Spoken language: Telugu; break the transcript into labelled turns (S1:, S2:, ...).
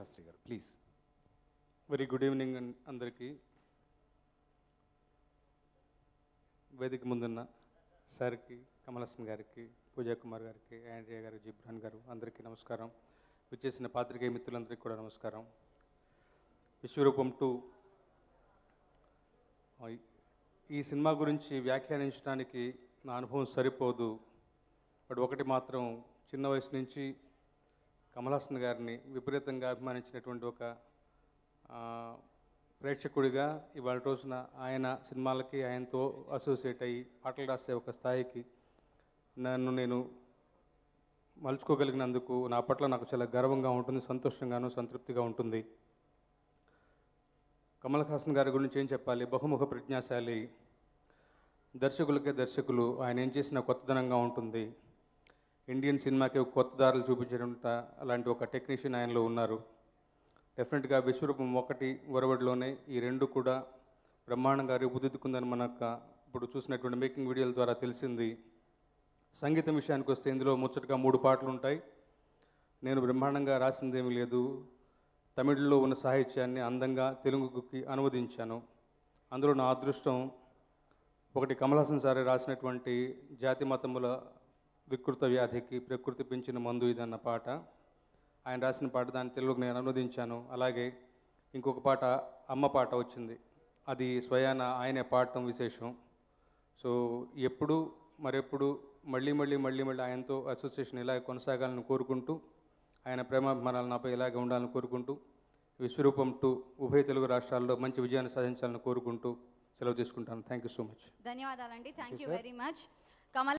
S1: శాస్త్రి గారు ప్లీజ్
S2: వెరీ గుడ్ ఈవినింగ్ అన్- అందరికీ వేదిక ముందున్న సార్కి కమలహాసన్ గారికి పూజా కుమార్ గారికి ఆండ్రియా గారు జిబ్రాన్ గారు అందరికీ నమస్కారం విచ్చేసిన పాత్రికేయ మిత్రులందరికీ కూడా నమస్కారం విశ్వరూపం టూ ఈ సినిమా గురించి వ్యాఖ్యానించడానికి నా అనుభవం సరిపోదు బట్ ఒకటి మాత్రం చిన్న వయసు నుంచి కమల్ గారిని విపరీతంగా అభిమానించినటువంటి ఒక ఆ, ప్రేక్షకుడిగా ఇవాళ రోజున ఆయన సినిమాలకి ఆయనతో అసోసియేట్ అయ్యి పాటలు రాసే ఒక స్థాయికి నన్ను నేను మలుచుకోగలిగినందుకు నా పట్ల నాకు చాలా గర్వంగా ఉంటుంది సంతోషంగాను సంతృప్తిగా ఉంటుంది కమల్ హాసన్ గారి గురించి ఏం చెప్పాలి బహుముఖ ప్రజ్ఞాశాలి దర్శకులకే దర్శకులు ఆయన ఏం చేసిన కొత్తదనంగా ఉంటుంది ఇండియన్ సినిమాకి ఒక కొత్త దారులు చూపించడంట అలాంటి ఒక టెక్నీషియన్ ఆయనలో ఉన్నారు డెఫినెట్గా విశ్వరూపం ఒకటి ఒరవడిలోనే ఈ రెండు కూడా బ్రహ్మాండంగా రూపుదిద్దుకుందని మనకు ఇప్పుడు చూసినటువంటి మేకింగ్ వీడియోల ద్వారా తెలిసింది సంగీతం విషయానికి వస్తే ఇందులో ముచ్చటగా మూడు పాటలు ఉంటాయి నేను బ్రహ్మాండంగా రాసిందేమీ లేదు తమిళ్లో ఉన్న సాహిత్యాన్ని అందంగా తెలుగుకి అనువదించాను అందులో నా అదృష్టం ఒకటి కమలహాసన్ సారే రాసినటువంటి జాతి మతముల వికృత వ్యాధికి ప్రకృతి పెంచిన మందు ఇదన్న పాట ఆయన రాసిన పాట దాని తెలుగుకు నేను అనువదించాను అలాగే ఇంకొక పాట అమ్మ పాట వచ్చింది అది స్వయాన ఆయనే పాడటం విశేషం సో ఎప్పుడు మరెప్పుడు మళ్ళీ మళ్ళీ మళ్ళీ మళ్ళీ ఆయనతో అసోసియేషన్ ఇలాగే కొనసాగాలని కోరుకుంటూ ఆయన ప్రేమాభిమానాలు నాపై ఇలాగే ఉండాలని కోరుకుంటూ విశ్వరూపం టూ ఉభయ తెలుగు రాష్ట్రాల్లో మంచి విజయాన్ని సాధించాలని కోరుకుంటూ సెలవు తీసుకుంటాను థ్యాంక్ యూ సో మచ్
S3: ధన్యవాదాలండి thank
S1: you,
S3: you
S1: sir.
S3: Very much Kamal